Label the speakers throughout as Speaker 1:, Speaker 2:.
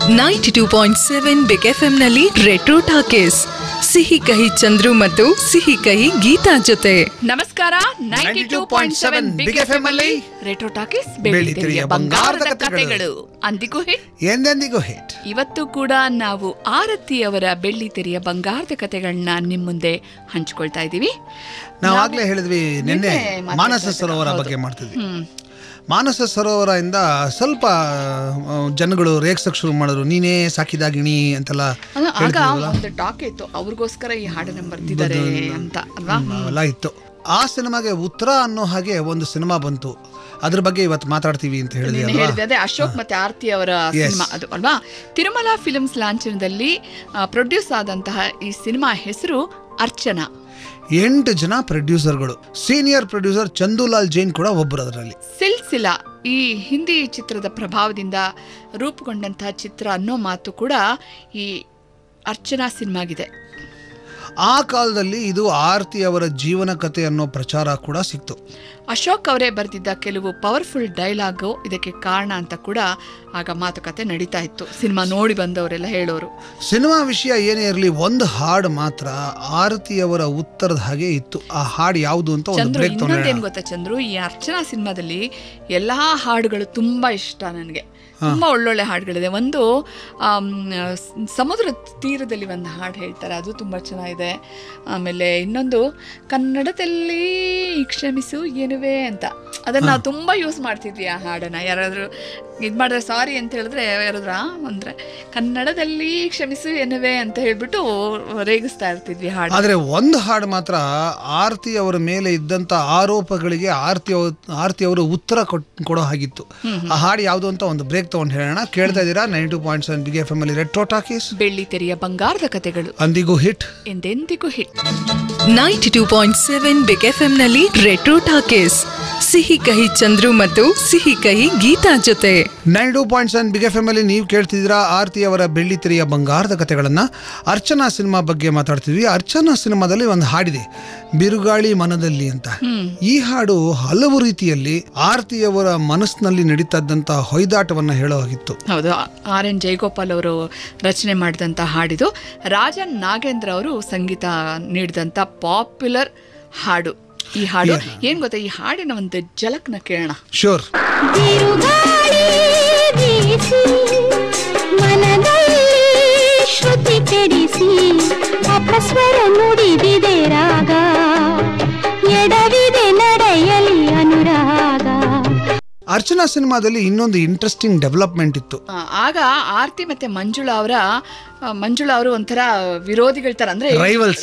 Speaker 1: Ninety two point seven big F ನಲ್ಲಿ retro talkies Sihi Kahi Chandru ಮತ್ತು ಸಿಹಿ ಕಹಿ ಗೀತಾ ಜೊತೆ
Speaker 2: ನಮಸ್ಕಾರ ninety two point seven big F M ಅಲ್ಲಿ ರೇಟೋ ಟಾಕೀಸ್ ಬೆಳ್ಳಿತೆರೆಯ ಬಂಗಾರದ ಕಥೆಗಳು ಅಂದಿಗೂ ಹಿಟ್
Speaker 3: ಎಂದೆಂದಿಗೂ ಹಿಟ್
Speaker 2: ಇವತ್ತು ಕೂಡ ನಾವು ಆರತಿ ಅವರ ಬೆಳ್ಳಿತೆರೆಯ ಬಂಗಾರದ ಕಥೆಗಳನ್ನ ನಿಮ್ ಮುಂದೆ ಹಂಚ್ಕೊಳ್ತಾ ಇದ್ದೀವಿ
Speaker 3: ನಾವು ಆಗ್ಲೇ ಹೇಳಿದ್ವಿ ನಿನ್ನೆ
Speaker 2: ನಿನ್ನೆ
Speaker 3: ಮಾನಸ
Speaker 2: ಮಾತಾಡ್ತಾ
Speaker 3: ಸರೋವರ
Speaker 2: ಹೌದು.
Speaker 3: ಬಗ್ಗೆ ಮಾಡ್ತಿದ್ವಿ
Speaker 2: ಹ್ಮ್
Speaker 3: ಮಾನಸ ಸರೋವರದಿಂದ ಸ್ವಲ್ಪ ಆ, ಜನಗಳು ರೇಗ್ಸಕ್ ಶುರು ಮಾಡಿದ್ರು ನೀನೇ ಸಾಕಿದ ಗಿಣಿ ಅಂತೆಲ್ಲ
Speaker 2: ಅದು ಆಗ
Speaker 3: ಹೇಳ್ತಿದ್ರಲ್ಲ?
Speaker 2: ಒಂದು ಟಾಕ್ ಇತ್ತು ಅವ್ರಿಗೋಸ್ಕರ ಈ ಹಾಡನ್ನ ಬರ್ತಿದ್ದಾರೆ ಅಂತ ಅಲ್ವಾ
Speaker 3: ಅವೆಲ್ಲ ಇತ್ತು ಆ ಸಿನಿಮಾಗೆ ಉತ್ತರ ಅನ್ನೋ ಹಾಗೆ ಒಂದು ಸಿನಿಮಾ ಬಂತು ಅದ್ರ ಬಗ್ಗೆ ಇವತ್ತು ಮಾತಾಡ್ತೀವಿ ಅಂತ ಹೇಳಿದ್ವಿ
Speaker 2: ನೀನು
Speaker 3: ಅಲ್ವಾ
Speaker 2: ಹೇಳಿದೆ ಅದೇ ಅಶೋಕ್ ಮತ್ತೆ ಆರ್ತಿ ಅವರ
Speaker 3: Yes.
Speaker 2: ಸಿನಿಮಾ ಅದು ಅಲ್ವಾ ತಿರುಮಲ ಫಿಲ್ಮ್ಸ್ ಲಾಂಛನದಲ್ಲಿ ಪ್ರೊಡ್ಯೂಸ್ ಆದಂತಹ ಈ ಸಿನಿಮಾ ಹೆಸರು ಅರ್ಚನಾ
Speaker 3: ಎಂಟು ಜನ ಪ್ರೊಡ್ಯೂಸರ್ಗಳು ಸೀನಿಯರ್ ಪ್ರೊಡ್ಯೂಸರ್ ಚಂದೂಲಾಲ್ ಜೈನ್ ಕೂಡ ಒಬ್ಬರು ಅದರಲ್ಲಿ
Speaker 2: ಸಿಲ್ಸಿಲಾ ಈ ಹಿಂದಿ ಚಿತ್ರದ ಪ್ರಭಾವದಿಂದ ರೂಪುಗೊಂಡಂತಹ ಚಿತ್ರ ಅನ್ನೋ ಮಾತು ಕೂಡ ಈ ಅರ್ಚನಾ ಸಿನಿಮಾಗಿದೆ
Speaker 3: ಆ ಕಾಲದಲ್ಲಿ ಇದು ಆರ್ತಿ ಅವರ ಜೀವನ ಕಥೆ ಅನ್ನೋ ಪ್ರಚಾರ ಕೂಡ ಸಿಕ್ತು
Speaker 2: ಅಶೋಕ್ ಅವರೇ ಬರೆದಿದ್ದ ಕೆಲವು ಪವರ್ಫುಲ್ ಡೈಲಾಗು ಇದಕ್ಕೆ ಕಾರಣ ಅಂತ ಕೂಡ ಆಗ ಮಾತುಕತೆ ನಡೀತಾ ಇತ್ತು ಸಿನಿಮಾ ನೋಡಿ ಬಂದವರೆಲ್ಲ ಹೇಳೋರು
Speaker 3: ಸಿನಿಮಾ ವಿಷಯ ಏನೇ ಇರಲಿ ಒಂದು ಹಾಡು ಮಾತ್ರ ಆರತಿಯವರ ಉತ್ತರದ ಹಾಗೆ ಇತ್ತು ಆ ಹಾಡು ಯಾವುದು ಅಂತ ಒಂದು
Speaker 2: ಚಂದ್ರು
Speaker 3: ಬ್ರೇಕ್
Speaker 2: ಇನ್ನೊಂದೇನು ಗೊತ್ತಾ ಚಂದ್ರು ಈ ಅರ್ಚನಾ ಸಿನಿಮಾದಲ್ಲಿ ಎಲ್ಲಾ ಹಾಡುಗಳು ತುಂಬಾ ಇಷ್ಟ ನನಗೆ ತುಂಬಾ ಒಳ್ಳೊಳ್ಳೆ ಹಾಡುಗಳಿದೆ ಒಂದು ಆಮ್, ಸ್- ಸಮುದ್ರ ತೀರದಲ್ಲಿ ಒಂದು ಹಾಡು ಹೇಳ್ತಾರೆ ಅದು ತುಂಬಾ ಚೆನ್ನಾಗಿದೆ ಆಮೇಲೆ ಇನ್ನೊಂದು ಕನ್ನಡದಲ್ಲಿ ಕ್ಷಮಿಸು ಏನುವೆ ಅಂತ ಅದನ್ನ ನಾವು ತುಂಬಾ ಯೂಸ್ ಮಾಡ್ತಿದ್ವಿ ಆ ಹಾಡನ್ನ ಯಾರಾದ್ರೂ ಇದು ಮಾಡಿದ್ರೆ ಸಾರಿ ಅಂತ ಹೇಳಿದ್ರೆ ಯಾರಾದ್ರೂ ಆ ಅಂದ್ರೆ ಕನ್ನಡದಲ್ಲಿ ಕ್ಷಮಿಸು ಏನುವೆ ಅಂತ ಹೇಳ್ಬಿಟ್ಟು ರೇಗಿಸ್ತಾ ಇರ್ತಿದ್ವಿ ಹಾಡು
Speaker 3: ಆದ್ರೆ ಒಂದು ಹಾಡು ಮಾತ್ರ ಆರತಿ ಅವರ ಮೇಲೆ ಇದ್ದಂತ ಆರೋಪಗಳಿಗೆ ಆರತಿ ಅವ- ಆರತಿ ಅವರು ಉತ್ತರ ಕೊಟ್- ಕೊಡೋ ಹಾಗಿತ್ತು ಆ ಹಾಡು ಯಾವುದು ಅಂತ ಒಂದು ಬ್ರೇಕ್ ತಗೊಂಡು ಹೇಳೋಣ ಕೇಳ್ತಾ ಇದ್ದೀರಾ nine two point seven big F M ಅಲ್ಲಿ ರೆಟ್ರೋ ಟಾಕೀಸ್
Speaker 2: ಬೆಳ್ಳಿ ತೆರೆಯ ಬಂಗಾರದ ಕಥೆಗಳು
Speaker 3: ಅಂದಿಗೂ ಹಿಟ್
Speaker 2: ಎಂದೆಂದಿಗೂ hit
Speaker 1: ninety two point seven big F ನಲ್ಲಿ ರೆಟ್ರೋ ಟಾಕೀಸ್ ಸಿಹಿ ಕಹಿ ಚಂದ್ರು ಮತ್ತು ಸಿಹಿ ಕಹಿ ಗೀತಾ ಜೊತೆ
Speaker 3: nine two point seven big F M ಅಲ್ಲಿ ನೀವು ಕೇಳ್ತಿದ್ದೀರಾ ಆರತಿ ಅವರ ಬೆಳ್ಳಿ ತೆರೆಯ ಬಂಗಾರದ ಕಥೆಗಳನ್ನ ಅರ್ಚನಾ ಸಿನಿಮಾ ಬಗ್ಗೆ ಮಾತಾಡ್ತಿದ್ವಿ ಅರ್ಚನಾ ಸಿನಿಮಾದಲ್ಲಿ ಒಂದು ಹಾಡಿದೆ ಬಿರುಗಾಳಿ ಮನದಲ್ಲಿ ಅಂತ ಈ ಹಾಡು ಹಲವು ರೀತಿಯಲ್ಲಿ ಆರತಿಯವರ ಮನಸ್ಸಿನಲ್ಲಿ ನಡೀತಾ ಇದ್ದಂತ ಹೊಯ್ದಾಟವನ್ನ ಹೇಳೋ ಹಾಗಿತ್ತು
Speaker 2: ಹೌದು ಆರ್ ಎನ್ ಜಯಗೋಪಾಲ್ ಅವರು ರಚನೆ ಮಾಡಿದಂಥ ಹಾಡಿದು ರಾಜನ್ ನಾಗೇಂದ್ರ ಅವರು ಸಂಗೀತ ನೀಡಿದಂಥ ಪಾಪ್ಯುಲರ್ ಹಾಡು ಈ ಹಾಡು ಏನ್ ಗೊತ್ತಾ ಈ ಹಾಡಿನ ಒಂದು ಜಲಕ್ನ ಕೇಳೋಣ
Speaker 3: ಶೋರ್
Speaker 4: ಬಿರುಗಾಳಿ ಬೀಸಿ ಮನದಲ್ಲಿ ಶ್ರುತಿ ಕೆಡಿಸಿ ಅಪಸ್ವರ ನುಡಿದಿದೆ ರಾಗ ಎಡವಿದೆ ನಡೆಯಲಿ ಅನುರಾಗ
Speaker 3: ಅರ್ಚನಾ ಸಿನಿಮಾದಲ್ಲಿ ಇನ್ನೊಂದು ಇಂಟ್ರೆಸ್ಟಿಂಗ್ ಡೆವಲಪ್ಮೆಂಟ್ ಇತ್ತು
Speaker 2: ಆ, ಆಗ ಆರ್ತಿ ಮತ್ತೆ ಮಂಜುಳಾ ಅವರ ಆ, ಮಂಜುಳಾ ಅವರು ಒಂಥರ ವಿರೋಧಿಗಳ ತರ ಅಂದ್ರೆ
Speaker 3: ರೈವಲ್ಸ್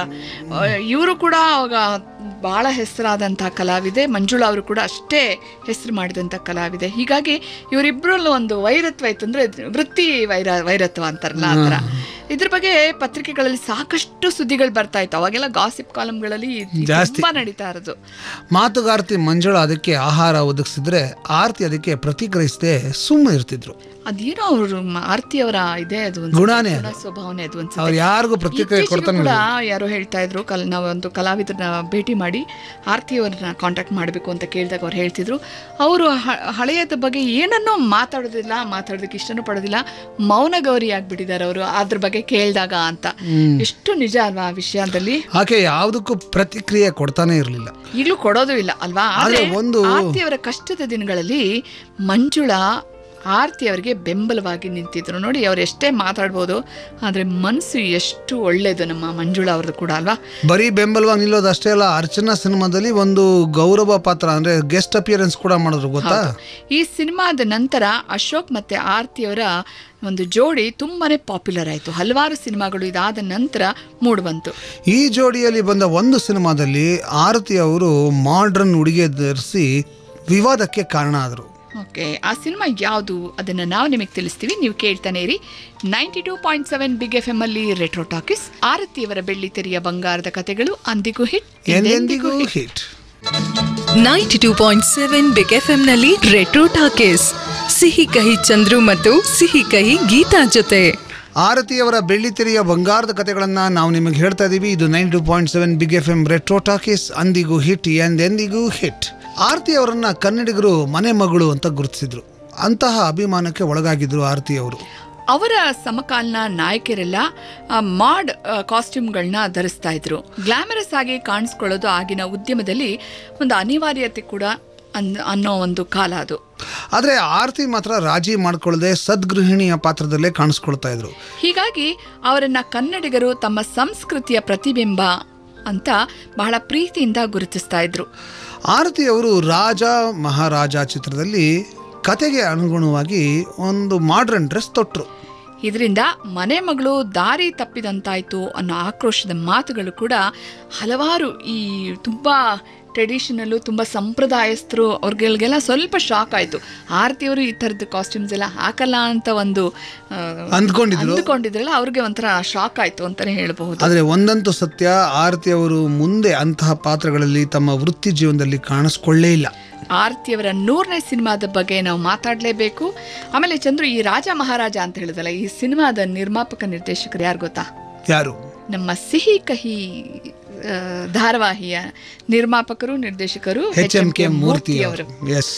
Speaker 2: ಇವರು ಕೂಡ ಅವಾಗ ಬಹಳ ಹೆಸರಾದಂತಹ ಕಲಾವಿದೆ ಮಂಜುಳಾ ಅವರು ಕೂಡ ಅಷ್ಟೇ ಹೆಸರು ಮಾಡಿದಂಥ ಕಲಾವಿದೆ ಹೀಗಾಗಿ ಇವರಿಬ್ಬರಲ್ಲೂ ಒಂದು ವೈರತ್ವ ಇತ್ತು ಅಂದ್ರೆ ವೃತ್ತಿ ವೈರ ವೈರತ್ವ ಅಂತಾರಲ್ಲ ಆ ಥರ ಇದ್ರ ಬಗ್ಗೆ ಪತ್ರಿಕೆಗಳಲ್ಲಿ ಸಾಕಷ್ಟು ಸುದ್ದಿಗಳು ಬರ್ತಾ ಇತ್ತು ಅವಾಗೆಲ್ಲ ಗಾಸಿಪ್ ಕಾಲಮ್ಗಳಲ್ಲಿ
Speaker 3: ಜಾಸ್ತಿ.
Speaker 2: ತುಂಬಾ ನಡೀತಾ ಇರೋದು
Speaker 3: ಮಾತುಗಾರ್ತಿ ಮಂಜುಳ ಅದಕ್ಕೆ ಆಹಾರ ಒದಗಿಸಿದ್ರೆ ಆರತಿ ಅದಕ್ಕೆ ಪ್ರತಿಕ್ರಿಯಿಸದೆ ಸುಮ್ಮನೆ ಇರ್ತಿದ್ರು
Speaker 2: ಅದೇನೋ ಅವರು ಆರ್ತಿ ಅವರ ಇದೆ ಅದು ಒಂದು
Speaker 3: ಗುಣಾನೇ
Speaker 2: ಗುಣ ಸ್ವಭಾವನೆ ಅದು ಅನ್ಸುತ್ತೆ.
Speaker 3: ಅವ್ರು ಯಾರಿಗೂ ಪ್ರತಿಕ್ರಿಯೆ
Speaker 2: ಇತ್ತೀಚೆಗೆ
Speaker 3: ಕೊಡ್ತಾನೆ
Speaker 2: ಕೂಡ ಯಾರೋ ಹೇಳ್ತಾ ಇದ್ರು ಕಲ್ ನಾವು ಒಂದು ಕಲಾವಿದರನ್ನ ಭೇಟಿ ಮಾಡಿ ಆರ್ತಿ ಅವ್ರನ್ನ ಕಾಂಟ್ಯಾಕ್ಟ್ ಮಾಡಬೇಕು ಅಂತ ಕೇಳಿದಾಗ ಅವ್ರು ಹೇಳ್ತಿದ್ರು ಅವರು ಹಳೆಯದ ಬಗ್ಗೆ ಏನನ್ನೋ ಮಾತಾಡೋದಿಲ್ಲ ಮಾತಾಡೋದಕ್ಕೆ ಇಷ್ಟನೂ ಪಡೋದಿಲ್ಲ ಮೌನ ಗೌರಿ ಆಗ್ಬಿಟ್ಟಿದ್ದಾರೆ ಅವರು ಅದ್ರ ಬಗ್ಗೆ ಕೇಳಿದಾಗ ಅಂತ ಎಷ್ಟು ನಿಜ ಅಲ್ವಾ ಆ ವಿಷಯದಲ್ಲಿ
Speaker 3: ಆಕೆ ಯಾವುದಕ್ಕೂ ಪ್ರತಿಕ್ರಿಯೆ ಕೊಡ್ತಾನೆ ಇರಲಿಲ್ಲ
Speaker 2: ಈಗಲೂ ಕೊಡೋದು ಇಲ್ಲ ಅಲ್ವಾ
Speaker 3: ಆದ್ರೆ
Speaker 2: ಆದ್ರೆ
Speaker 3: ಒಂದು-
Speaker 2: ಆರ್ತಿ ಅವರ ಕಷ್ಟದ ದಿನಗಳಲ್ಲಿ ಮಂಜುಳಾ ಆರ್ತಿ ಅವರಿಗೆ ಬೆಂಬಲವಾಗಿ ನಿಂತಿದ್ರು ನೋಡಿ ಅವ್ರು ಎಷ್ಟೇ ಮಾತಾಡ್ಬೋದು ಆದ್ರೆ ಮನಸ್ಸು ಎಷ್ಟು ಒಳ್ಳೇದು ನಮ್ಮ ಮಂಜುಳಾ ಅವ್ರದ್ದು ಕೂಡ ಅಲ್ವಾ
Speaker 3: ಬರೀ ಬೆಂಬಲವಾಗಿ ನಿಲ್ಲೋದು ಅಷ್ಟೇ ಅಲ್ಲ ಅರ್ಚನಾ ಸಿನಿಮಾದಲ್ಲಿ ಒಂದು ಗೌರವ ಪಾತ್ರ ಅಂದ್ರೆ ಗೆಸ್ಟ್ ಅಪಿಯರೆನ್ಸ್ ಕೂಡ ಮಾಡಿದ್ರು ಗೊತ್ತಾ
Speaker 2: ಈ ಸಿನಿಮಾದ ನಂತರ ಅಶೋಕ್ ಮತ್ತೆ ಆರ್ತಿ ಅವರ ಒಂದು ಜೋಡಿ ತುಂಬಾನೇ ಪಾಪ್ಯುಲರ್ ಆಯಿತು ಹಲವಾರು ಸಿನಿಮಾಗಳು ಇದಾದ ನಂತರ ಮೂಡ್ಬಂತು
Speaker 3: ಈ ಜೋಡಿಯಲ್ಲಿ ಬಂದ ಒಂದು ಸಿನಿಮಾದಲ್ಲಿ ಆರತಿ ಅವರು ಮಾಡ್ರನ್ ಉಡುಗೆ ಧರಿಸಿ ವಿವಾದಕ್ಕೆ ಕಾರಣ ಆದರು
Speaker 2: ಓಕೆ ಆ ಸಿನಿಮಾ ಯಾವುದು ಅದನ್ನ ನಾವು ನಿಮಗೆ ತಿಳಿಸ್ತೀವಿ ನೀವು ಕೇಳ್ತಾನೆ ಇರಿ ninety two point seven big F M ಅಲ್ಲಿ ರೆಟ್ರೋ ಟಾಕೀಸ್ ಆರತಿಯವರ ಬೆಳ್ಳಿ ತೆರೆಯ ಬಂಗಾರದ ಕಥೆಗಳು ಅಂದಿಗೂ ಹಿಟ್
Speaker 3: ಎಂದೆಂದಿಗೂ hit
Speaker 1: ninety two point seven big F ನಲ್ಲಿ ರೆಟ್ರೋ ಟಾಕೀಸ್ ಸಿಹಿ ಕಹಿ ಚಂದ್ರು ಮತ್ತು ಸಿಹಿ ಕಹಿ ಗೀತಾ ಜೊತೆ
Speaker 3: ಆರತಿಯವರ ಬೆಳ್ಳಿ ತೆರೆಯ ಬಂಗಾರದ ಕಥೆಗಳನ್ನ ನಾವು ನಿಮಗೆ ಹೇಳ್ತಾ ಇದೀವಿ ಇದು nine two point seven big F M retro talkies ಅಂದಿಗೂ ಹಿಟ್ ಎಂದೆಂದಿಗೂ ಹಿಟ್ ಆರತಿ ಅವರನ್ನ ಕನ್ನಡಿಗರು ಮನೆ ಮಗಳು ಅಂತ ಗುರುತಿಸಿದ್ರು ಅಂತಹ ಅಭಿಮಾನಕ್ಕೆ ಒಳಗಾಗಿದ್ರು ಆರತಿ ಅವರು
Speaker 2: ಅವರ ಸಮಕಾಲೀನ ನಾಯಕಿಯರೆಲ್ಲ ಆ, ಮಾಡ್ ಕಾಸ್ಟ್ಯೂಮ್ಗಳನ್ನ ಧರಿಸ್ತಾ ಇದ್ರು ಗ್ಲಾಮರಸ್ ಆಗಿ ಕಾಣಿಸ್ಕೊಳ್ಳೋದು ಆಗಿನ ಉದ್ಯಮದಲ್ಲಿ ಒಂದು ಅನಿವಾರ್ಯತೆ ಕೂಡ ಅನ್ ಅನ್ನೋ ಒಂದು ಕಾಲ ಅದು
Speaker 3: ಆದರೆ ಆರತಿ ಮಾತ್ರ ರಾಜಿ ಮಾಡ್ಕೊಳ್ಳದೆ ಸದ್ಗೃಹಿಣಿಯ ಪಾತ್ರದಲ್ಲೇ ಕಾಣಿಸ್ಕೊಳ್ತಾ ಇದ್ರು
Speaker 2: ಹೀಗಾಗಿ ಅವರನ್ನ ಕನ್ನಡಿಗರು ತಮ್ಮ ಸಂಸ್ಕೃತಿಯ ಪ್ರತಿಬಿಂಬ ಅಂತ ಬಹಳ ಪ್ರೀತಿಯಿಂದ ಗುರುತಿಸ್ತಾ ಇದ್ರು
Speaker 3: ಆರತಿ ಅವರು ರಾಜ ಮಹಾರಾಜ ಚಿತ್ರದಲ್ಲಿ ಕತೆಗೆ ಅನುಗುಣವಾಗಿ ಒಂದು ಮಾಡ್ರನ್ ಡ್ರೆಸ್ ತೊಟ್ಟರು
Speaker 2: ಇದರಿಂದ ಮನೆ ಮಗಳು ದಾರಿ ತಪ್ಪಿದಂತಾಯ್ತು ಅನ್ನೋ ಆಕ್ರೋಶದ ಮಾತುಗಳು ಕೂಡ ಹಲವಾರು ಈ ತುಂಬ ಟ್ರೆಡಿಷನಲ್ಲು ತುಂಬ ಸಂಪ್ರದಾಯಸ್ಥರು ಅವ್ರಿಗೆಲ್ಲ ಸ್ವಲ್ಪ ಶಾಕ್ ಆಯಿತು ಆರತಿಯವರು ಈ ಥರದ ಕಾಸ್ಟ್ಯೂಮ್ಸ್ ಎಲ್ಲ ಹಾಕಲ್ಲ ಅಂತ ಒಂದು ಆ,
Speaker 3: ಅಂದ್ಕೊಂಡಿದ್ರು
Speaker 2: ಅಂದುಕೊಂಡಿದ್ರಲ್ಲ ಅವ್ರಿಗೆ ಒಂಥರ ಶಾಕ್ ಆಯಿತು ಅಂತಲೇ ಹೇಳಬಹುದು
Speaker 3: ಆದರೆ ಒಂದಂತೂ ಸತ್ಯ ಆರತಿ ಅವರು ಮುಂದೆ ಅಂತಹ ಪಾತ್ರಗಳಲ್ಲಿ ತಮ್ಮ ವೃತ್ತಿ ಜೀವನದಲ್ಲಿ ಕಾಣಿಸ್ಕೊಳ್ಳೇ ಇಲ್ಲ
Speaker 2: ಆರತಿಯವರ ನೂರನೇ ಸಿನಿಮಾದ ಬಗ್ಗೆ ನಾವು ಮಾತಾಡಲೇಬೇಕು ಆಮೇಲೆ ಚಂದ್ರು ಈ ರಾಜ ಮಹಾರಾಜ ಅಂತ ಹೇಳಿದಲ್ಲ ಈ ಸಿನಿಮಾದ ನಿರ್ಮಾಪಕ ನಿರ್ದೇಶಕರು ಯಾರು ಗೊತ್ತಾ
Speaker 3: ಯಾರು
Speaker 2: ನಮ್ಮ ಸಿಹಿ ಕಹಿ ಆ, ಧಾರಾವಾಹಿಯ ನಿರ್ಮಾಪಕರು ನಿರ್ದೇಶಕರು
Speaker 3: ಎಚ್ ಎಂ ಕೆ ಮೂರ್ತಿ
Speaker 2: ಅವರು
Speaker 3: ಎಸ್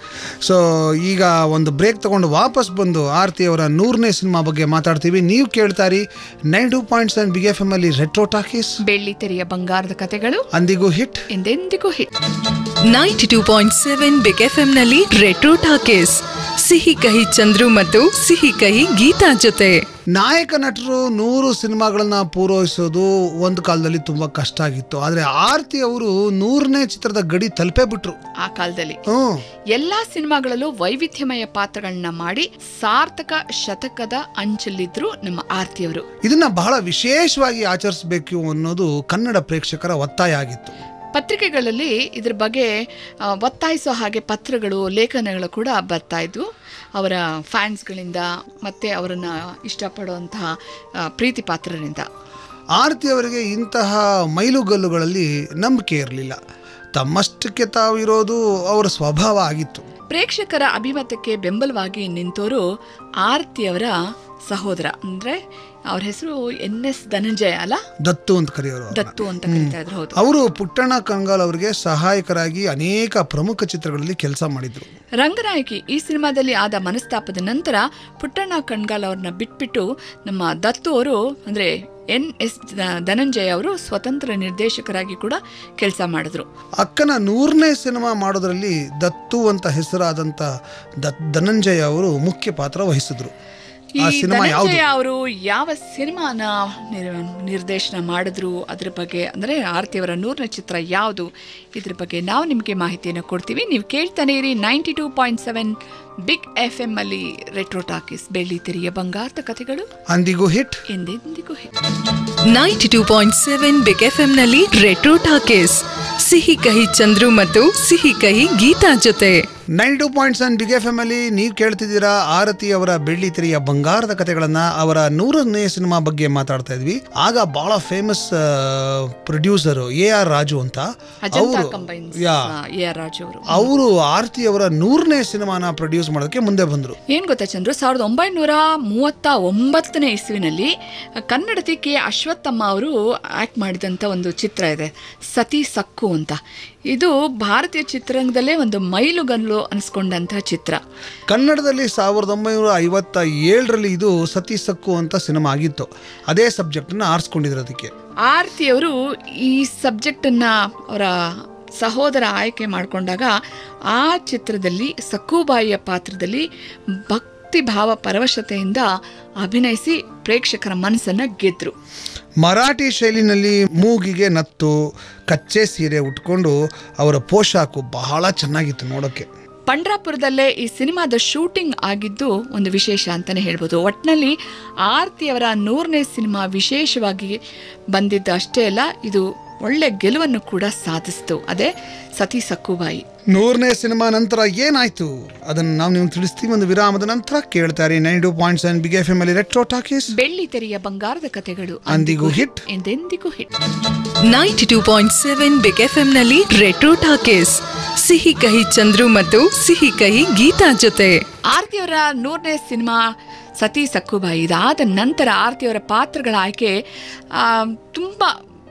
Speaker 3: ಸೊ ಈಗ ಒಂದು ಬ್ರೇಕ್ ತಗೊಂಡು ವಾಪಸ್ ಬಂದು ಆರತಿ ಅವರ ನೂರನೇ ಸಿನಿಮಾ ಬಗ್ಗೆ ಮಾತಾಡ್ತೀವಿ ನೀವು ಕೇಳ್ತಾರಿ nine two point seven big F M ಅಲ್ಲಿ ರೆಟ್ರೋ ಟಾಕೀಸ್
Speaker 2: ಬೆಳ್ಳಿ ತೆರೆಯ ಬಂಗಾರದ ಕಥೆಗಳು
Speaker 3: ಅಂದಿಗೂ ಹಿಟ್
Speaker 2: ಎಂದೆಂದಿಗೂ hit
Speaker 1: ninety two point seven big F ನಲ್ಲಿ ರೆಟ್ರೋ ಟಾಕೀಸ್ ಸಿಹಿ ಕಹಿ ಚಂದ್ರು ಮತ್ತು ಸಿಹಿ ಕಹಿ ಗೀತಾ ಜೊತೆ
Speaker 3: ನಾಯಕ ನಟರು ನೂರು ಸಿನಿಮಾಗಳನ್ನ ಪೂರೈಸೋದು ಒಂದು ಕಾಲದಲ್ಲಿ ತುಂಬಾ ಕಷ್ಟ ಆಗಿತ್ತು ಆದ್ರೆ ಆರತಿ ಅವರು ನೂರನೇ ಚಿತ್ರದ ಗಡಿ ತಲುಪೇ ಬಿಟ್ರು
Speaker 2: ಆ ಕಾಲದಲ್ಲಿ
Speaker 3: ಹ್ಮ್
Speaker 2: ಎಲ್ಲಾ ಸಿನಿಮಾಗಳಲ್ಲೂ ವೈವಿಧ್ಯಮಯ ಪಾತ್ರಗಳನ್ನ ಮಾಡಿ ಸಾರ್ಥಕ ಶತಕದ ಅಂಚಲ್ಲಿದ್ರು ನಮ್ಮ ಆರತಿಯವರು
Speaker 3: ಇದನ್ನ ಬಹಳ ವಿಶೇಷವಾಗಿ ಆಚರಿಸಬೇಕು ಅನ್ನೋದು ಕನ್ನಡ ಪ್ರೇಕ್ಷಕರ ಒತ್ತಾಯ ಆಗಿತ್ತು
Speaker 2: ಪತ್ರಿಕೆಗಳಲ್ಲಿ ಇದ್ರ ಬಗ್ಗೆ ಆ, ಒತ್ತಾಯಿಸೋ ಹಾಗೆ ಪತ್ರಗಳು ಲೇಖನಗಳು ಕೂಡ ಬರ್ತಾ ಇದ್ವು ಅವರ ಫ್ಯಾನ್ಸ್ಗಳಿಂದ ಮತ್ತೆ ಅವರನ್ನ ಇಷ್ಟಪಡುವಂತಹ ಆ, ಪ್ರೀತಿ ಪಾತ್ರರಿಂದ
Speaker 3: ಆರತಿ ಅವರಿಗೆ ಇಂತಹ ಮೈಲುಗಲ್ಲುಗಳಲ್ಲಿ ನಂಬಿಕೆ ಇರಲಿಲ್ಲ ತಮ್ಮಷ್ಟಕ್ಕೆ ತಾವು ಇರೋದು ಅವರ ಸ್ವಭಾವ ಆಗಿತ್ತು
Speaker 2: ಪ್ರೇಕ್ಷಕರ ಅಭಿಮತಕ್ಕೆ ಬೆಂಬಲವಾಗಿ ನಿಂತವರು ಆರತಿಯವರ ಸಹೋದರ ಅಂದ್ರೆ ಅವ್ರ ಹೆಸರು ಎನ್ ಎಸ್ ಧನಂಜಯ ಅಲ್ಲ
Speaker 3: ದತ್ತು ಅಂತ ಕರೆಯೋರು ಅವ್ರನ್ನ.
Speaker 2: ದತ್ತು ಅಂತ ಕರಿತಾ ಇದ್ರು ಹೌದು
Speaker 3: ಅವರು ಪುಟ್ಟಣ್ಣ ಕಂಗಾಲ್ ಅವರಿಗೆ ಸಹಾಯಕರಾಗಿ ಅನೇಕ ಪ್ರಮುಖ ಚಿತ್ರಗಳಲ್ಲಿ ಕೆಲಸ ಮಾಡಿದ್ರು
Speaker 2: ರಂಗನಾಯಕಿ ಈ ಸಿನಿಮಾದಲ್ಲಿ ಆದ ಮನಸ್ತಾಪದ ನಂತರ ಪುಟ್ಟಣ್ಣ ಕಣ್ಗಾಲ್ ಅವ್ರನ್ನ ಬಿಟ್ಬಿಟ್ಟು ನಮ್ಮ ದತ್ತು ಅವರು ಅಂದ್ರೆ ಎನ್ ಎಸ್ ಧನಂಜಯ ಅವರು ಸ್ವತಂತ್ರ ನಿರ್ದೇಶಕರಾಗಿ ಕೂಡ ಕೆಲಸ ಮಾಡಿದ್ರು
Speaker 3: ಅಕ್ಕನ ನೂರನೇ ಸಿನಿಮಾ ಮಾಡೋದ್ರಲ್ಲಿ ದತ್ತು ಅಂತ ಹೆಸರಾದಂಥ ದತ್ ಧನಂಜಯ ಅವರು ಮುಖ್ಯ ಪಾತ್ರ ವಹಿಸಿದ್ರು
Speaker 2: ಈ
Speaker 3: ಆ ಸಿನಿಮಾ ಯಾವುದು
Speaker 2: ಧನಂಜಯ ಅವರು ಯಾವ ಸಿನಿಮಾನ ನಿರ್- ನಿರ್ದೇಶನ ಮಾಡಿದ್ರು ಅದ್ರ ಬಗ್ಗೆ ಅಂದ್ರೆ ಆರತಿಯವರ ನೂರನೇ ಚಿತ್ರ ಯಾವುದು ಇದ್ರ ಬಗ್ಗೆ ನಾವು ನಿಮಗೆ ಮಾಹಿತಿಯನ್ನು ಕೊಡ್ತೀವಿ ನೀವು ಕೇಳ್ತಾನೆ ಇರಿ ninety two point seven big F M ಅಲ್ಲಿ ರೆಟ್ರೋ ಟಾಕೀಸ್ ಬೆಳ್ಳಿ ತೆರೆಯ ಬಂಗಾರದ ಕಥೆಗಳು
Speaker 3: ಅಂದಿಗೂ ಹಿಟ್
Speaker 2: ಎಂದೆಂದಿಗೂ ಹೆ-
Speaker 1: ninety two point seven big F ನಲ್ಲಿ ರೆಟ್ರೋ ಟಾಕೀಸ್ ಸಿಹಿ ಕಹಿ ಚಂದ್ರು ಮತ್ತು ಸಿಹಿ ಕಹಿ ಗೀತಾ ಜೊತೆ
Speaker 3: nine two point seven big F M ಅಲ್ಲಿ ನೀವು ಕೇಳ್ತಿದ್ದೀರಾ ಆರತಿ ಅವರ ಬೆಳ್ಳಿ ತೆರೆಯ ಬಂಗಾರದ ಕಥೆಗಳನ್ನ ಅವರ ನೂರನೇ ಸಿನಿಮಾ ಬಗ್ಗೆ ಮಾತಾಡ್ತಾ ಇದ್ವಿ ಆಗ ಬಹಳ famous producer A R Raju ಅಂತ
Speaker 2: ಅಜಂತಾ
Speaker 3: ಅವರು
Speaker 2: ಕಂಬೈನ್ಸ್
Speaker 3: ಯಾ
Speaker 2: ಎ ಆರ್ ರಾಜು ಅವರು
Speaker 3: ಅವರು ಆರತಿ ಅವರ ನೂರನೇ ಸಿನಿಮಾನ ಪ್ರೊಡ್ಯೂಸ್ ಮಾಡೋದಕ್ಕೆ ಮುಂದೆ ಬಂದರು
Speaker 2: ಏನ್ ಗೊತ್ತಾ ಚಂದ್ರು ಸಾವಿರದ ಒಂಬೈನೂರ ಮೂವತ್ತ ಒಂಬತ್ತನೇ ಇಸ್ವಿನಲ್ಲಿ ಕನ್ನಡತಿ ಕೆ ಅಶ್ವತ್ಥಮ್ಮ ಅವರು ಆಕ್ಟ್ ಮಾಡಿದಂಥ ಒಂದು ಚಿತ್ರ ಇದೆ ಸತಿ ಸಕ್ಕು ಅಂತ ಇದು ಭಾರತೀಯ ಚಿತ್ರರಂಗದಲ್ಲೇ ಒಂದು ಮೈಲುಗಲ್ಲು ಅನಿಸ್ಕೊಂಡಂತಹ ಚಿತ್ರ
Speaker 3: ಕನ್ನಡದಲ್ಲಿ ಸಾವಿರದ ಒಂಬೈನೂರ ಐವತ್ತ ಏಳರಲ್ಲಿ ಇದು ಸತಿ ಸಕ್ಕು ಅಂತ ಸಿನಿಮಾ ಆಗಿತ್ತು ಅದೇ ಸಬ್ಜೆಕ್ಟನ್ನ ಆರಿಸ್ಕೊಂಡಿದ್ರು ಅದಕ್ಕೆ
Speaker 2: ಆರತಿಯವರು ಈ ಸಬ್ಜೆಕ್ಟನ್ನು ಅವರ ಸಹೋದರ ಆಯ್ಕೆ ಮಾಡಿಕೊಂಡಾಗ ಆ ಚಿತ್ರದಲ್ಲಿ ಸಕ್ಕುಬಾಯಿಯ ಪಾತ್ರದಲ್ಲಿ ಭಕ್ತಿ ಭಾವ ಪರವಶತೆಯಿಂದ ಅಭಿನಯಿಸಿ ಪ್ರೇಕ್ಷಕರ ಮನಸ್ಸನ್ನು ಗೆದ್ರು
Speaker 3: ಮರಾಠಿ ಶೈಲಿನಲ್ಲಿ ಮೂಗಿಗೆ ನತ್ತು ಕಚ್ಚೆ ಸೀರೆ ಉಟ್ಕೊಂಡು ಅವರ ಪೋಷಾಕು ಬಹಳ ಚೆನ್ನಾಗಿತ್ತು ನೋಡೋಕ್ಕೆ
Speaker 2: ಪಂಡ್ರಾಪುರದಲ್ಲೇ ಈ ಸಿನಿಮಾದ ಶೂಟಿಂಗ್ ಆಗಿದ್ದು ಒಂದು ವಿಶೇಷ ಅಂತಲೇ ಹೇಳ್ಬೋದು ಒಟ್ಟಿನಲ್ಲಿ ಆರತಿಯವರ ನೂರನೇ ಸಿನಿಮಾ ವಿಶೇಷವಾಗಿ ಬಂದಿದ್ದು ಅಷ್ಟೇ ಅಲ್ಲ ಇದು ಒಳ್ಳೆ ಗೆಲುವನ್ನು ಕೂಡ ಸಾಧಿಸ್ತು ಅದೇ ಸತಿ ಸಕ್ಕುಬಾಯಿ
Speaker 3: ನೂರನೇ ಸಿನಿಮಾ ನಂತರ ಏನಾಯ್ತು ಅದನ್ನು ನಾವು ನಿಮ್ಗೆ ತಿಳಿಸ್ತೀವಿ ಒಂದು ವಿರಾಮದ ನಂತರ ಕೇಳ್ತಾರೆ nine two point seven big F M ಅಲ್ಲಿ ರೆಟ್ರೋ ಟಾಕೀಸ್
Speaker 2: ಬೆಳ್ಳಿ ತೆರೆಯ ಬಂಗಾರದ ಕಥೆಗಳು
Speaker 3: ಅಂದಿಗೂ ಹಿಟ್
Speaker 2: ಎಂದೆಂದಿಗೂ hit
Speaker 1: ninety two point seven big F ನಲ್ಲಿ ರೆಟ್ರೋ ಟಾಕೀಸ್ ಸಿಹಿ ಕಹಿ ಚಂದ್ರು ಮತ್ತು ಸಿಹಿ ಕಹಿ ಗೀತಾ ಜೊತೆ
Speaker 2: ಆರತಿಯವರ ನೂರನೇ ಸಿನಿಮಾ ಸತಿ ಸಕ್ಕುಬಾಯಿ ಇದಾದ ನಂತರ ಆರತಿಯವರ ಪಾತ್ರಗಳ ಆಯ್ಕೆ ಆ, ತುಂಬ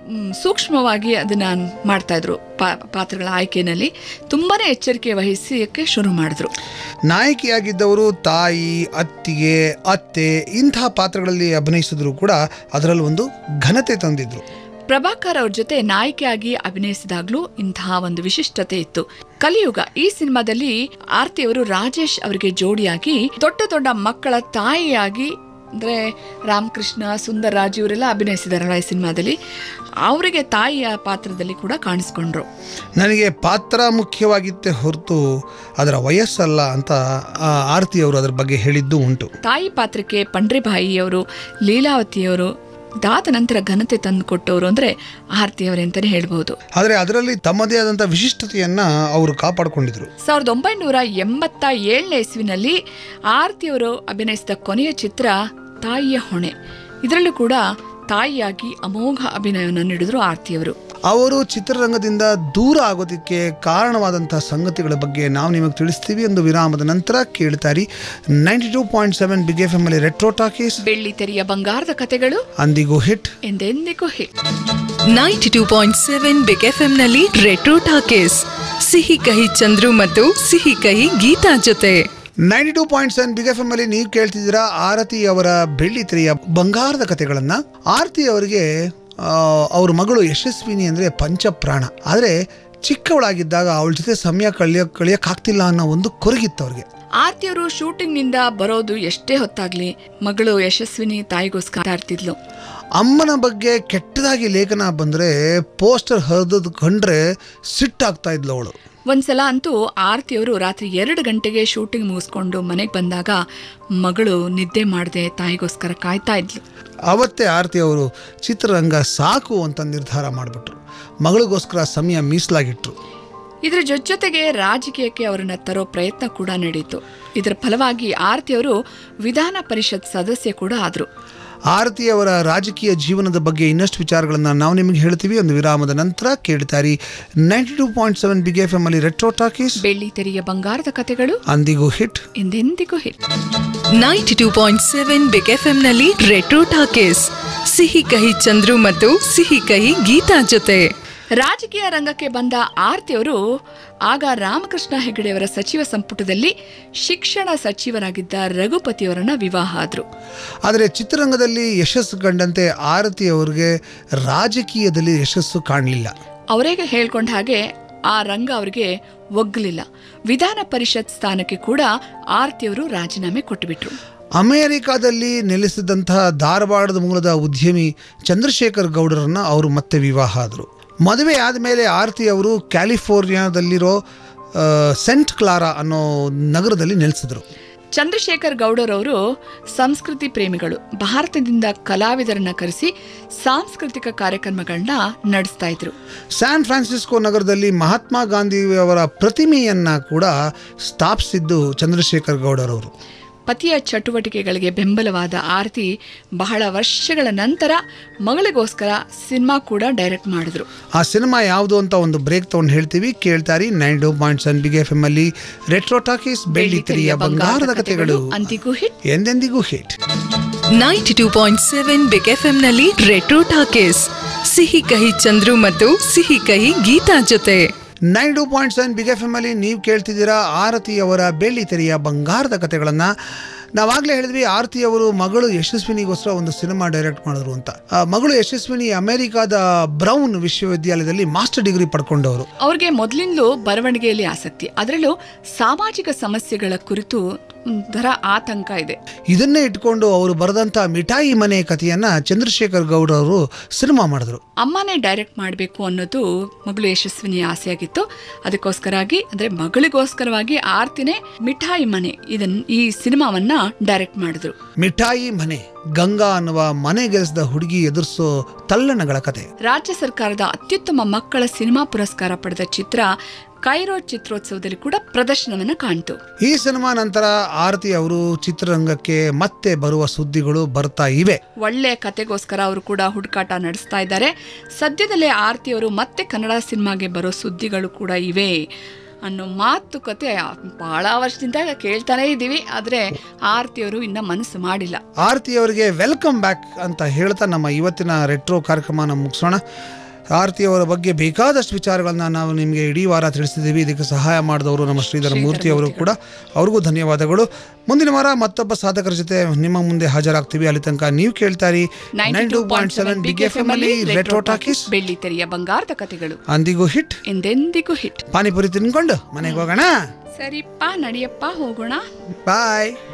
Speaker 2: ಮ್, ಸೂಕ್ಷ್ಮವಾಗಿ ಅದನ್ನ ಮಾಡ್ತಾ ಇದ್ರು ಪಾ- ಪಾತ್ರಗಳ ಆಯ್ಕೆಯಲ್ಲಿ ತುಂಬಾನೇ ಎಚ್ಚರಿಕೆ ವಹಿಸಕ್ಕೆ ಶುರು ಮಾಡಿದ್ರು
Speaker 3: ನಾಯಕಿಯಾಗಿದ್ದವರು ತಾಯಿ ಅತ್ತಿಗೆ ಅತ್ತೆ ಇಂತಹ ಪಾತ್ರಗಳಲ್ಲಿ ಅಭಿನಯಿಸಿದ್ರು ಕೂಡ ಅದರಲ್ಲಿ ಒಂದು ಘನತೆ ತಂದಿದ್ರು
Speaker 2: ಪ್ರಭಾಕರ್ ಅವ್ರ ಜೊತೆ ನಾಯಕಿಯಾಗಿ ಅಭಿನಯಿಸಿದಾಗ್ಲೂ ಇಂತಹ ಒಂದು ವಿಶಿಷ್ಟತೆ ಇತ್ತು ಕಲಿಯುಗ ಈ ಸಿನಿಮಾದಲ್ಲಿ ಆರ್ತಿಯವರು ರಾಜೇಶ್ ಅವರಿಗೆ ಜೋಡಿಯಾಗಿ ದೊಡ್ಡ ದೊಡ್ಡ ಮಕ್ಕಳ ತಾಯಿಯಾಗಿ ಅಂದ್ರೆ ರಾಮಕೃಷ್ಣ ಸುಂದರ್ರಾಜ್ ಇವರೆಲ್ಲ ಅಭಿನಯಿಸಿದಾರಲ್ಲ ಈ ಸಿನಿಮಾದಲ್ಲಿ ಅವರಿಗೆ ತಾಯಿಯ ಪಾತ್ರದಲ್ಲಿ ಕೂಡ ಕಾಣಿಸ್ಕೊಂಡ್ರು
Speaker 3: ನನಗೆ ಪಾತ್ರ ಮುಖ್ಯವಾಗಿತ್ತೆ ಹೊರತು ಅದರ ವಯಸ್ಸಲ್ಲ ಅಂತ ಆ, ಆರತಿ ಅವರು ಅದರ ಬಗ್ಗೆ ಹೇಳಿದ್ದು ಉಂಟು
Speaker 2: ತಾಯಿ ಪಾತ್ರಕ್ಕೆ ಪಂಡ್ರಿಬಾಯಿಯವರು ಲೀಲಾವತಿಯವರು ಇದಾದ ನಂತರ ಘನತೆ ತಂದುಕೊಟ್ಟವರು ಅಂದ್ರೆ ಆರ್ತಿಯವರೇ ಅಂತಾನೆ ಹೇಳ್ಬಹುದು
Speaker 3: ಆದರೆ ಅದರಲ್ಲಿ ತಮ್ಮದೇ ಆದಂಥ ವಿಶಿಷ್ಟತೆಯನ್ನ ಅವರು ಕಾಪಾಡಿಕೊಂಡಿದ್ರು
Speaker 2: ಸಾವಿರದ ಒಂಬೈನೂರ ಎಂಬತ್ತ ಏಳನೇ ಇಸ್ವಿನಲ್ಲಿ ಆರ್ತಿಯವರು ಅಭಿನಯಿಸಿದ ಕೊನೆಯ ಚಿತ್ರ ತಾಯಿಯ ಹೊಣೆ ಇದರಲ್ಲೂ ಕೂಡ ತಾಯಿಯಾಗಿ ಅಮೋಘ ಅಭಿನಯವನ್ನು ನೀಡಿದ್ರು ಆರ್ತಿಯವರು
Speaker 3: ಅವರು ಚಿತ್ರರಂಗದಿಂದ ದೂರ ಆಗೋದಕ್ಕೆ ಕಾರಣವಾದಂಥ ಸಂಗತಿಗಳ ಬಗ್ಗೆ ನಾವು ನಿಮಗೆ ತಿಳಿಸ್ತೀವಿ ಒಂದು ವಿರಾಮದ ನಂತರ ಕೇಳ್ತಾರಿ ninety two point seven big F M ಅಲ್ಲಿ ರೆಟ್ರೋ ಟಾಕೀಸ್
Speaker 2: ಬೆಳ್ಳಿ ತೆರೆಯ ಬಂಗಾರದ ಕಥೆಗಳು
Speaker 3: ಅಂದಿಗೂ ಹಿಟ್
Speaker 2: ಎಂದೆಂದಿಗೂ hit
Speaker 1: ninety two point seven big F ನಲ್ಲಿ ರೆಟ್ರೋ ಟಾಕೀಸ್ ಸಿಹಿ ಕಹಿ ಚಂದ್ರು ಮತ್ತು ಸಿಹಿ ಕಹಿ ಗೀತಾ ಜೊತೆ
Speaker 3: ninety two point seven big F M ಅಲ್ಲಿ ನೀವು ಕೇಳ್ತಿದ್ದೀರಾ ಆರತಿ ಅವರ ಬೆಳ್ಳಿ ತೆರೆಯ ಬಂಗಾರದ ಕಥೆಗಳನ್ನ ಆರತಿ ಅವರಿಗೆ ಆ, ಅವ್ರ ಮಗಳು ಯಶಸ್ವಿನಿ ಅಂದ್ರೆ ಪಂಚಪ್ರಾಣ ಆದರೆ ಚಿಕ್ಕವಳಾಗಿದ್ದಾಗ ಅವಳ ಜೊತೆ ಸಮಯ ಕಳಿಯ ಕಳಿಯಕ್ಕಾಗ್ತಿಲ್ಲ ಅನ್ನೋ ಒಂದು ಕೊರಗಿತ್ತು ಅವ್ರಿಗೆ
Speaker 2: ಆರ್ತಿಯವರು ಶೂಟಿಂಗ್ ನಿಂದ ಬರೋದು ಎಷ್ಟೇ ಹೊತ್ತಾಗ್ಲಿ ಮಗಳು ಯಶಸ್ವಿನಿ ತಾಯಿಗೋಸ್ಕರ ಆಡ್ತಿದ್ಲು
Speaker 3: ಅಮ್ಮನ ಬಗ್ಗೆ ಕೆಟ್ಟದಾಗಿ ಲೇಖನ ಬಂದರೆ ಪೋಸ್ಟರ್ ಹರಿದದ್ದು ಕಂಡ್ರೆ ಸಿಟ್ಟಾಗ್ತಾ ಇದ್ಲು ಅವಳು
Speaker 2: ಒಂದ್ಸಲ ಅಂತೂ ಆರ್ತಿಯವರು ರಾತ್ರಿ ಎರಡು ಗಂಟೆಗೆ ಶೂಟಿಂಗ್ ಮುಗಿಸ್ಕೊಂಡು ಮನೆಗೆ ಬಂದಾಗ ಮಗಳು ನಿದ್ದೆ ಮಾಡದೆ ತಾಯಿಗೋಸ್ಕರ ಕಾಯ್ತಾ ಇದ್ಲು
Speaker 3: ಅವತ್ತೇ ಆರತಿ ಅವರು ಚಿತ್ರರಂಗ ಸಾಕು ಅಂತ ನಿರ್ಧಾರ ಮಾಡಿಬಿಟ್ರು ಮಗಳಿಗೋಸ್ಕರ ಸಮಯ ಮೀಸಲಾಗಿಟ್ರು
Speaker 2: ಇದರ ಜೊತೆಗೆ ರಾಜಕೀಯಕ್ಕೆ ಅವರನ್ನ ತರೋ ಪ್ರಯತ್ನ ಕೂಡ ನಡೆಯಿತು ಇದರ ಫಲವಾಗಿ ಆರ್ತಿಯವರು ವಿಧಾನ ಪರಿಷತ್ ಸದಸ್ಯ ಕೂಡ ಆದ್ರು
Speaker 3: ಆರತಿ ಅವರ ರಾಜಕೀಯ ಜೀವನದ ಬಗ್ಗೆ ಇನ್ನಷ್ಟು ವಿಚಾರಗಳನ್ನು ನಾವು ನಿಮಗೆ ಹೇಳ್ತೀವಿ ಒಂದು ವಿರಾಮದ ನಂತರ ಕೇಳ್ತಾರಿ ninety two point seven big F M ಅಲ್ಲಿ ರೆಟ್ರೋ ಟಾಕೀಸ್
Speaker 2: ಬೆಳ್ಳಿ ತೆರೆಯ ಬಂಗಾರದ ಕಥೆಗಳು
Speaker 3: ಅಂದಿಗೂ ಹಿಟ್
Speaker 2: ಎಂದೆಂದಿಗೂ hit
Speaker 1: ninety two point seven big F ನಲ್ಲಿ ರೆಟ್ರೋ ಟಾಕೀಸ್ ಸಿಹಿ ಕಹಿ ಚಂದ್ರು ಮತ್ತು ಸಿಹಿ ಕಹಿ ಗೀತಾ ಜೊತೆ
Speaker 2: ರಾಜಕೀಯ ರಂಗಕ್ಕೆ ಬಂದ ಆರ್ತಿಯವರು ಆಗ ರಾಮಕೃಷ್ಣ ಹೆಗಡೆಯವರ ಸಚಿವ ಸಂಪುಟದಲ್ಲಿ ಶಿಕ್ಷಣ ಸಚಿವರಾಗಿದ್ದ ರಘುಪತಿಯವರನ್ನ ವಿವಾಹ ಆದ್ರು
Speaker 3: ಆದರೆ ಚಿತ್ರರಂಗದಲ್ಲಿ ಯಶಸ್ಸು ಕಂಡಂತೆ ಆರತಿ ಅವರಿಗೆ ರಾಜಕೀಯದಲ್ಲಿ ಯಶಸ್ಸು ಕಾಣಲಿಲ್ಲ
Speaker 2: ಅವರಿಗೆ ಹೇಳ್ಕೊಂಡ ಹಾಗೆ ಆ ರಂಗ ಅವರಿಗೆ ಒಗ್ಗಲಿಲ್ಲ ವಿಧಾನ ಪರಿಷತ್ ಸ್ಥಾನಕ್ಕೆ ಕೂಡ ಆರ್ತಿಯವರು ರಾಜೀನಾಮೆ ಕೊಟ್ಟುಬಿಟ್ರು
Speaker 3: ಅಮೆರಿಕಾದಲ್ಲಿ ನೆಲೆಸಿದಂತಹ ಧಾರವಾಡದ ಮೂಲದ ಉದ್ಯಮಿ ಚಂದ್ರಶೇಖರ್ ಗೌಡರನ್ನ ಅವರು ಮತ್ತೆ ವಿವಾಹ ಆದರು ಮದುವೆ ಆದಮೇಲೆ ಆರತಿ ಅವರು ಕ್ಯಾಲಿಫೋರ್ನಿಯಾದಲ್ಲಿರೋ ಆ, ಸೆಂಟ್ ಕ್ಲಾರಾ ಅನ್ನೋ ನಗರದಲ್ಲಿ ನೆಲೆಸಿದ್ರು
Speaker 2: ಚಂದ್ರಶೇಖರ್ ಗೌಡರವರು ಸಂಸ್ಕೃತಿ ಪ್ರೇಮಿಗಳು ಭಾರತದಿಂದ ಕಲಾವಿದರನ್ನ ಕರೆಸಿ ಸಾಂಸ್ಕೃತಿಕ ಕಾರ್ಯಕ್ರಮಗಳನ್ನ ನಡೆಸ್ತಾ ಇದ್ರು
Speaker 3: ಸ್ಯಾನ್ ಫ್ರಾನ್ಸಿಸ್ಕೋ ನಗರದಲ್ಲಿ ಮಹಾತ್ಮ ಗಾಂಧಿಯವರ ಪ್ರತಿಮೆಯನ್ನ ಕೂಡ ಸ್ಥಾಪಿಸಿದ್ದು ಚಂದ್ರಶೇಖರ್ ಗೌಡರವರು
Speaker 2: ಪತಿಯ ಚಟುವಟಿಕೆಗಳಿಗೆ ಬೆಂಬಲವಾದ ಆರತಿ ಬಹಳ ವರ್ಷಗಳ ನಂತರ ಮಗಳಿಗೋಸ್ಕರ ಸಿನಿಮಾ ಕೂಡ ಡೈರೆಕ್ಟ್ ಮಾಡಿದ್ರು
Speaker 3: ಆ ಸಿನಿಮಾ ಯಾವುದು ಅಂತ ಒಂದು ಬ್ರೇಕ್ ತಗೊಂಡು ಹೇಳ್ತೀವಿ ಕೇಳ್ತಾರಿ nine two point seven big F M ಅಲ್ಲಿ ರೆಟ್ರೋ ಟಾಕೀಸ್ ಬೆಳ್ಳಿ ತೆರೆಯ ಬಂಗಾರದ ಕಥೆಗಳು
Speaker 2: ಅಂತಿಗೂ ಹಿಟ್
Speaker 3: ಎಂದೆಂದಿಗೂ hit
Speaker 1: ninety two point seven big F ನಲ್ಲಿ ರೆಟ್ರೋ ಟಾಕೀಸ್ ಸಿಹಿ ಕಹಿ ಚಂದ್ರು ಮತ್ತು ಸಿಹಿ ಕಹಿ ಗೀತಾ ಜೊತೆ
Speaker 3: nine two point seven big F M ಅಲ್ಲಿ ನೀವು ಕೇಳ್ತಿದ್ದೀರಾ ಆರತಿ ಅವರ ಬೆಳ್ಳಿ ತೆರೆಯ ಬಂಗಾರದ ಕಥೆಗಳನ್ನು ನಾವಾಗಲೇ ಹೇಳಿದ್ವಿ ಆರತಿ ಅವರು ಮಗಳು ಯಶಸ್ವಿನಿಗೋಸ್ಕರ ಒಂದು ಸಿನಿಮಾ ಡೈರೆಕ್ಟ್ ಮಾಡಿದ್ರು ಅಂತ ಆ ಮಗಳು ಯಶಸ್ವಿನಿ ಅಮೆರಿಕಾದ ಬ್ರೌನ್ ವಿಶ್ವವಿದ್ಯಾಲಯದಲ್ಲಿ ಮಾಸ್ಟರ್ ಡಿಗ್ರಿ ಪಡ್ಕೊಂಡವರು
Speaker 2: ಅವ್ರಿಗೆ ಮೊದಲಿಂದಲೂ ಬರವಣಿಗೆಯಲ್ಲಿ ಆಸಕ್ತಿ ಅದರಲ್ಲೂ ಸಾಮಾಜಿಕ ಸಮಸ್ಯೆಗಳ ಕುರಿತು ಒಂಥರ ಆತಂಕ ಇದೆ
Speaker 3: ಇದನ್ನೇ ಇಟ್ಕೊಂಡು ಅವರು ಬರೆದಂಥ ಮಿಠಾಯಿ ಮನೆ ಕಥೆಯನ್ನ ಚಂದ್ರಶೇಖರ್ ಗೌಡ ಅವರು ಸಿನಿಮಾ ಮಾಡಿದ್ರು
Speaker 2: ಅಮ್ಮನೇ ಡೈರೆಕ್ಟ್ ಮಾಡಬೇಕು ಅನ್ನೋದು ಮಗಳು ಯಶಸ್ವಿನಿಯ ಆಸೆಯಾಗಿತ್ತು ಅದಕ್ಕೋಸ್ಕರಾಗಿ ಅಂದ್ರೆ ಮಗಳಿಗೋಸ್ಕರವಾಗಿ ಆರ್ತಿನೇ ಮಿಠಾಯಿ ಮನೆ ಇದನ್ ಈ ಸಿನಿಮಾವನ್ನ ಡೈರೆಕ್ಟ್ ಮಾಡಿದ್ರು
Speaker 3: ಮಿಠಾಯಿ ಮನೆ ಗಂಗಾ ಅನ್ನುವ ಮನೆಗೆಲಸದ ಹುಡುಗಿ ಎದುರಿಸೋ ತಲ್ಲಣಗಳ ಕತೆ
Speaker 2: ರಾಜ್ಯ ಸರ್ಕಾರದ ಅತ್ಯುತ್ತಮ ಮಕ್ಕಳ ಸಿನಿಮಾ ಪುರಸ್ಕಾರ ಪಡೆದ ಚಿತ್ರ ಕೈರೋ ಚಿತ್ರೋತ್ಸವದಲ್ಲಿ ಕೂಡ ಪ್ರದರ್ಶನವನ್ನ ಕಾಣ್ತು
Speaker 3: ಈ ಸಿನಿಮಾ ನಂತರ ಆರತಿ ಅವರು ಚಿತ್ರರಂಗಕ್ಕೆ ಮತ್ತೆ ಬರುವ ಸುದ್ದಿಗಳು ಬರ್ತಾ ಇವೆ
Speaker 2: ಒಳ್ಳೆ ಕತೆಗೋಸ್ಕರ ಅವರು ಕೂಡ ಹುಡುಕಾಟ ನಡೆಸ್ತಾ ಇದ್ದಾರೆ ಸದ್ಯದಲ್ಲೇ ಆರ್ತಿ ಅವರು ಮತ್ತೆ ಕನ್ನಡ ಸಿನಿಮಾಗೆ ಬರೋ ಸುದ್ದಿಗಳು ಕೂಡ ಇವೆ ಅನ್ನೋ ಮಾತುಕತೆ ಬಹಳ ವರ್ಷದಿಂದ ಕೇಳ್ತಾನೇ ಇದ್ದೀವಿ ಆದರೆ ಆರತಿಯವರು ಇನ್ನ ಮನಸ್ಸು ಮಾಡಿಲ್ಲ
Speaker 3: ಆರತಿ ಅವರಿಗೆ ವೆಲ್ಕಮ್ ಬ್ಯಾಕ್ ಅಂತ ಹೇಳ್ತಾ ನಮ್ಮ ಇವತ್ತಿನ ರೆಟ್ರೋ ಕಾರ್ಯಕ್ರಮನ ಮುಗಿಸೋಣ ಆರತಿ ಅವರ ಬಗ್ಗೆ ಬೇಕಾದಷ್ಟು ವಿಚಾರಗಳನ್ನ ನಾವು ನಿಮಗೆ ಇಡೀ ವಾರ ತಿಳಿಸಿದ್ದೀವಿ ಇದಕ್ಕೆ ಸಹಾಯ ಮಾಡಿದವರು ನಮ್ಮ ಶ್ರೀಧರ ಮೂರ್ತಿ ಅವರು ಕೂಡ ಅವ್ರಿಗೂ ಧನ್ಯವಾದಗಳು ಮುಂದಿನ ವಾರ ಮತ್ತೊಬ್ಬ ಸಾಧಕರ ಜೊತೆ ನಿಮ್ಮ ಮುಂದೆ ಹಾಜರಾಗ್ತೀವಿ ಅಲ್ಲಿ ತನಕ ನೀವು ಕೇಳ್ತಾರಿ nine two point seven big F M ಅಲ್ಲಿ ರೆಟ್ರೋ ಟಾಕೀಸ್
Speaker 2: ಬೆಳ್ಳಿ ತೆರೆಯ ಬಂಗಾರದ ಕಥೆಗಳು
Speaker 3: ಅಂದಿಗೂ ಹಿಟ್
Speaker 2: ಎಂದೆಂದಿಗೂ ಹಿಟ್
Speaker 3: ಪಾನಿಪುರಿ ತಿನ್ಕೊಂಡು ಮನೆಗೆ ಹೋಗೋಣ
Speaker 2: ಸರಿಪ್ಪ ನಡಿಯಪ್ಪ ಹೋಗೋಣ
Speaker 3: ಬಾಯ್